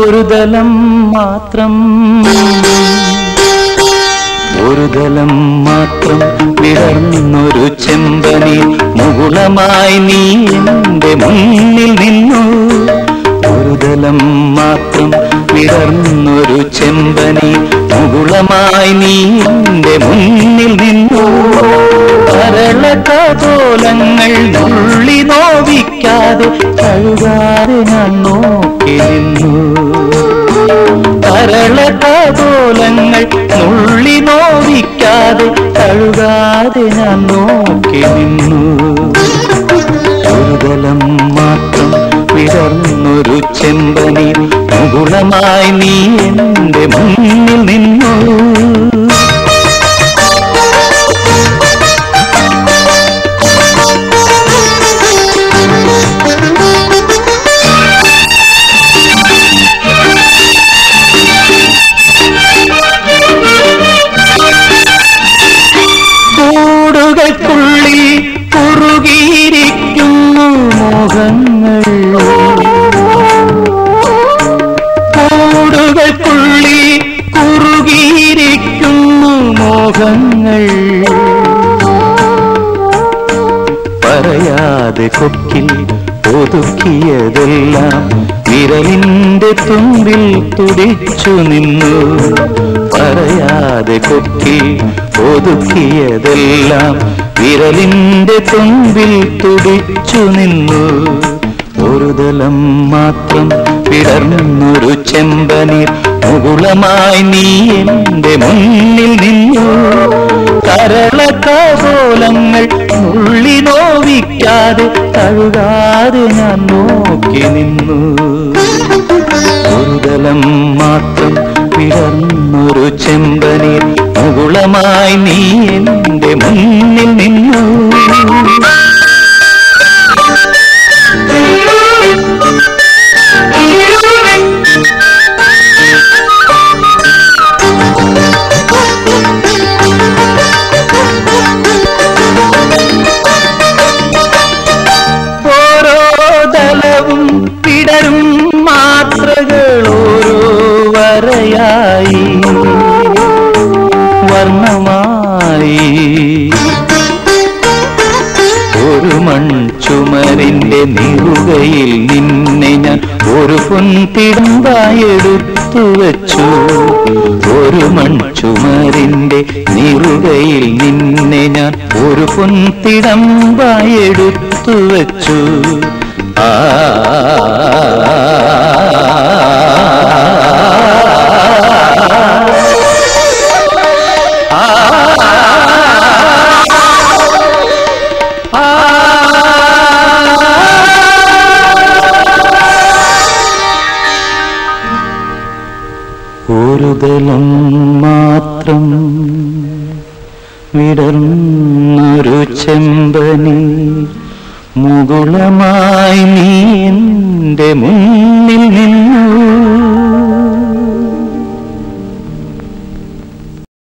ഒരു ദലം മാത്രം ഒരു ദലം മാത്രം വിടർന്നൊരു ചെമ്പനി മുകുളമായി നീ എന്റെ മുന്നിൽ നിന്നു ഒരു ദലം മാത്രം വിടർന്നൊരു ചെമ്പനി മുകുളമായി നീ എന്റെ മുന്നിൽ നിന്നു കരളകോലങ്ങൾ നുള്ളി നോവിക്കാതെ കഴുകാതെ ഞാൻ നോക്കി നിന്നു കരളകോലങ്ങൾ നുള്ളി നോവിക്കാതെ കഴുകാതെ ഞാൻ നോക്കി നിന്നു ഒരുതലം മാത്രം വിടർന്നൊരു ചെമ്പനി മുകുളമായി നീ എന്റെ മുന്നിൽ നിന്നു കൂടുകൾക്കുള്ളിൽ കുറുകിയിരിക്കുന്നു മോഹങ്ങൾ കൂടുകൾക്കുള്ളിൽ കുറുകിയിരിക്കുന്നു മോഹങ്ങൾ പറയാതെ കൊക്കിൽ ഒതുക്കിയതെല്ലാം വിരലിന്റെ തുമ്പിൽ തുടിച്ചു നിന്നു പറയാതെ കൊക്കിൽ ഒതുക്കിയതെല്ലാം വിരലിന്റെ തുമ്പിൽ തുടിച്ചു നിന്നു ഒരു ദലം മാത്രം വിടർന്നൊരു ചെമ്പനീർ മുകുളമായി നീ എന്റെ മുന്നിൽ നിന്നു കരളകോലങ്ങൾ നുള്ളി നോവിക്കാതെ കഴുകാതെ ഞാൻ നോക്കി നിന്നു ഒരുതലം മാത്രം വിടർന്നൊരു ചെമ്പനീർ മുകുളമായി നീ എന്റെ മുന്നിൽ നിന്നു ഓരോ ദലവും പിടരും മാത്രകൾ ഓരോ വരയായി വർണ്ണമായി ഒരു മൺചുമരിന്റെ നിറുകയിൽ നിന്നെ ഞാൻ ഒരു പൊൻതിടമ്പായെടുത്തു വച്ചു ഒരു മൺചുമരിന്റെ നിറുകയിൽ നിന്നെ ഞാൻ ഒരു പൊൻതിടമ്പായെടുത്തു വച്ചു ആ ഒരു ദലം മാത്രം വിടർന്നൊരു ചെമ്പനി മുകുളമായി നീ എന്റെ മുന്നിൽ നിന്നു